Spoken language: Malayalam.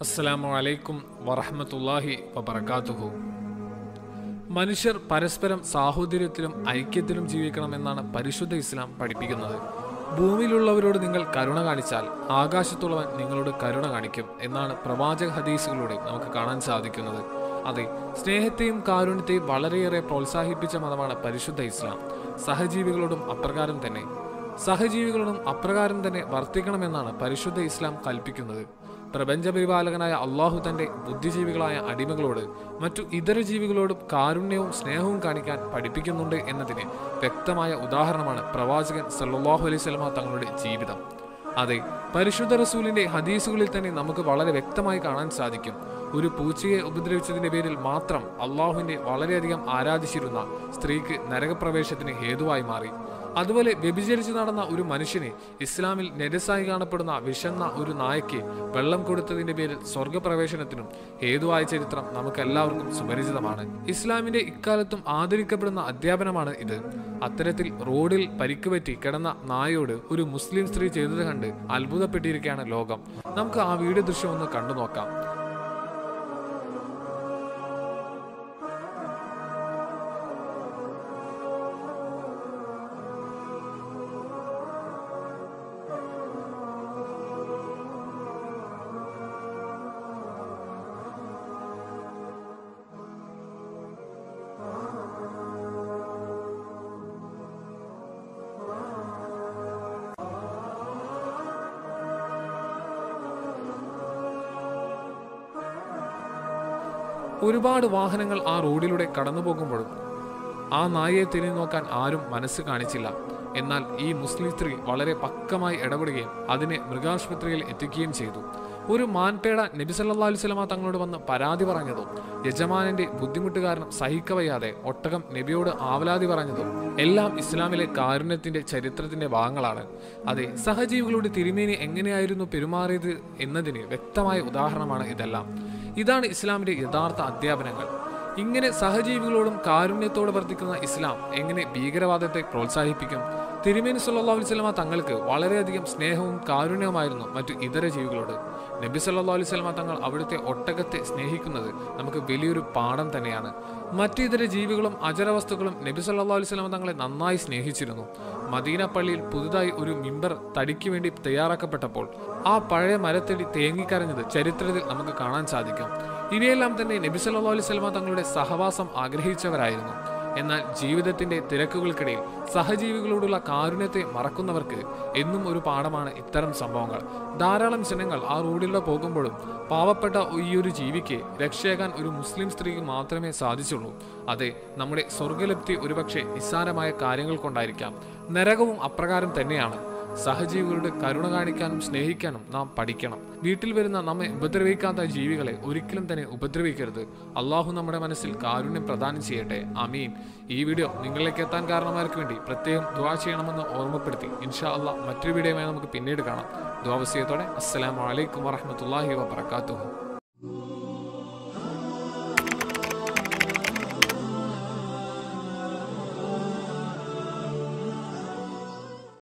അസ്സലാമു അലൈക്കും വറഹ്മത്തുള്ളാഹി വബറകാതുഹു മനുഷ്യർ പരസ്പരം സാഹോദര്യത്തിലും ഐക്യത്തിലും ജീവിക്കണമെന്നാണ് പരിശുദ്ധ ഇസ്ലാം പഠിപ്പിക്കുന്നത് ഭൂമിയിലുള്ളവരോട് നിങ്ങൾ കരുണ കാണിച്ചാൽ ആകാശത്തുള്ളവൻ നിങ്ങളോട് കരുണ കാണിക്കും എന്നാണ് പ്രവാചക ഹദീസുകളിലൂടെ നമുക്ക് കാണാൻ സാധിക്കുന്നത് അതെ സ്നേഹത്തെയും കാരുണ്യത്തെയും വളരെയേറെ പ്രോത്സാഹിപ്പിച്ച മതമാണ് പരിശുദ്ധ ഇസ്ലാം സഹജീവികളോടും അപ്രകാരം തന്നെ സഹജീവികളോടും അപ്രകാരം തന്നെ വർത്തിക്കണമെന്നാണ് പരിശുദ്ധ ഇസ്ലാം കൽപ്പിക്കുന്നത് പ്രപഞ്ചപരിപാലകനായ അള്ളാഹു തന്റെ ബുദ്ധിജീവികളായ അടിമകളോട് മറ്റു ഇതര ജീവികളോടും കാരുണ്യവും സ്നേഹവും കാണിക്കാൻ പഠിപ്പിക്കുന്നുണ്ട് എന്നതിന് വ്യക്തമായ ഉദാഹരണമാണ് പ്രവാചകൻ സല്ലല്ലാഹു അലൈഹി സ്വലമ തങ്ങളുടെ ജീവിതം അതെ പരിശുദ്ധ റസൂലിന്റെ ഹദീസുകളിൽ തന്നെ നമുക്ക് വളരെ വ്യക്തമായി കാണാൻ സാധിക്കും ഒരു പൂച്ചയെ ഉപദ്രവിച്ചതിന്റെ പേരിൽ മാത്രം അള്ളാഹുവിന്റെ വളരെയധികം ആരാധിച്ചിരുന്ന സ്ത്രീക്ക് നരകപ്രവേശത്തിന് ഹേതുവായി മാറി അതുപോലെ വ്യഭിചരിച്ചു നടന്ന ഒരു മനുഷ്യനെ ഇസ്ലാമിൽ നെരസായി കാണപ്പെടുന്ന വിശന്ന ഒരു നായയ്ക്ക് വെള്ളം കൊടുത്തതിന്റെ പേരിൽ സ്വർഗപ്രവേശനത്തിനും ഹേതുവായ ചരിത്രം നമുക്ക് എല്ലാവർക്കും സുപരിചിതമാണ് ഇസ്ലാമിന്റെ ഇക്കാലത്തും ആദരിക്കപ്പെടുന്ന അധ്യാപനമാണ് ഇത് അത്തരത്തിൽ റോഡിൽ പരിക്കുപറ്റി കിടന്ന നായയോട് ഒരു മുസ്ലിം സ്ത്രീ ചെയ്തത് കണ്ട് അത്ഭുതപ്പെട്ടിരിക്കുകയാണ് ലോകം നമുക്ക് ആ വീഡിയോ ദൃശ്യം ഒന്ന് കണ്ടു നോക്കാം ഒരുപാട് വാഹനങ്ങൾ ആ റോഡിലൂടെ കടന്നു പോകുമ്പോഴും ആ നായയെ തിരിഞ്ഞു നോക്കാൻ ആരും മനസ്സ് കാണിച്ചില്ല എന്നാൽ ഈ മുസ്ലിം സ്ത്രീ വളരെ പക്കമായി ഇടപെടുകയും അതിനെ മൃഗാശുപത്രിയിൽ എത്തിക്കുകയും ചെയ്തു ഒരു മാൻപേട നബി സല്ലല്ലാഹു അലൈഹി വസല്ലമ തങ്ങളോട് വന്ന് പരാതി പറഞ്ഞതും യജമാനന്റെ ബുദ്ധിമുട്ട് കാരണം സഹിക്കവയ്യാതെ ഒട്ടകം നബിയോട് ആവലാതി പറഞ്ഞതും എല്ലാം ഇസ്ലാമിലെ കാരുണ്യത്തിന്റെ ചരിത്രത്തിന്റെ ഭാഗങ്ങളാണ് അതെ സഹജീവികളുടെ തിരുമേനി എങ്ങനെയായിരുന്നു പെരുമാറിയത് എന്നതിന് വ്യക്തമായ ഉദാഹരണമാണ് ഇതെല്ലാം ഇതാണ് ഇസ്ലാമിന്റെ യഥാർത്ഥ അധ്യാപനങ്ങൾ ഇങ്ങനെ സഹജീവികളോടും കാരുണ്യത്തോടെ വർത്തിക്കുന്ന ഇസ്ലാം എങ്ങനെ ഭീകരവാദത്തെ പ്രോത്സാഹിപ്പിക്കും തിരുമേനി സല്ലല്ലാഹു അലൈഹി വസല്ലമ തങ്ങൾക്ക് വളരെയധികം സ്നേഹവും കാരുണ്യവുമായിരുന്നു മറ്റു ഇതര ജീവികളോട് നബി സല്ലല്ലാഹു അലൈഹി വസല്ലമ തങ്ങൾ അവിടുത്തെ ഒട്ടകത്തെ സ്നേഹിക്കുന്നത് നമുക്ക് വലിയൊരു പാഠം തന്നെയാണ് മറ്റു ഇതര ജീവികളും അജരവസ്തുക്കളും നബി സല്ലല്ലാഹു അലൈഹി വസല്ലമ തങ്ങളെ നന്നായി സ്നേഹിച്ചിരുന്നു മദീന പള്ളിയിൽ പുതുതായി ഒരു മിമ്പർ തടിക്ക് വേണ്ടി തയ്യാറാക്കപ്പെട്ടപ്പോൾ ആ പഴയ മരത്തടി തേങ്ങിക്കരഞ്ഞത് ചരിത്രത്തിൽ നമുക്ക് കാണാൻ സാധിക്കും ഇവയെല്ലാം തന്നെ നബി സല്ലല്ലാഹു അലൈഹി വസല്ലമ തങ്ങളുടെ സഹവാസം ആഗ്രഹിച്ചവരായിരുന്നു എന്നാൽ ജീവിതത്തിന്റെ തിരക്കുകൾക്കിടയിൽ സഹജീവികളോടുള്ള കാരുണ്യത്തെ മറക്കുന്നവർക്ക് എന്നും ഒരു പാഠമാണ് ഇത്തരം സംഭവങ്ങൾ ധാരാളം ജനങ്ങൾ ആ റോഡിലൂടെ പോകുമ്പോഴും പാവപ്പെട്ട ഈ ഒരു ജീവിക്ക് രക്ഷയാകാൻ ഒരു മുസ്ലിം സ്ത്രീക്ക് മാത്രമേ സാധിച്ചുള്ളൂ അതെ നമ്മുടെ സ്വർഗലബ്ധി ഒരുപക്ഷെ നിസ്സാരമായ കാര്യങ്ങൾ കൊണ്ടായിരിക്കാം നരകവും അപ്രകാരം തന്നെയാണ് സഹജീവികളുടെ കരുണ കാണിക്കാനും സ്നേഹിക്കാനും നാം പഠിക്കണം വീട്ടിൽ വരുന്ന നമ്മെ ഉപദ്രവിക്കാത്ത ജീവികളെ ഒരിക്കലും തന്നെ ഉപദ്രവിക്കരുത് അള്ളാഹു നമ്മുടെ മനസ്സിൽ കാരുണ്യം പ്രദാനം ചെയ്യട്ടെ അമീൻ ഈ വീഡിയോ നിങ്ങളിലേക്ക് എത്താൻ കാരണമാർക്ക് വേണ്ടി പ്രത്യേകം ദ്വാ ചെയ്യണമെന്ന് ഓർമ്മപ്പെടുത്തി ഇൻഷാ അള്ളാഹ് മറ്റൊരു വീഡിയോയുമായി നമുക്ക് പിന്നീട് കാണാം ദ്വാവസ്യത്തോടെ അസ്സലാമു അലൈക്കും വറഹമത്തല്ലാഹി വബർക്കാത്തുഹു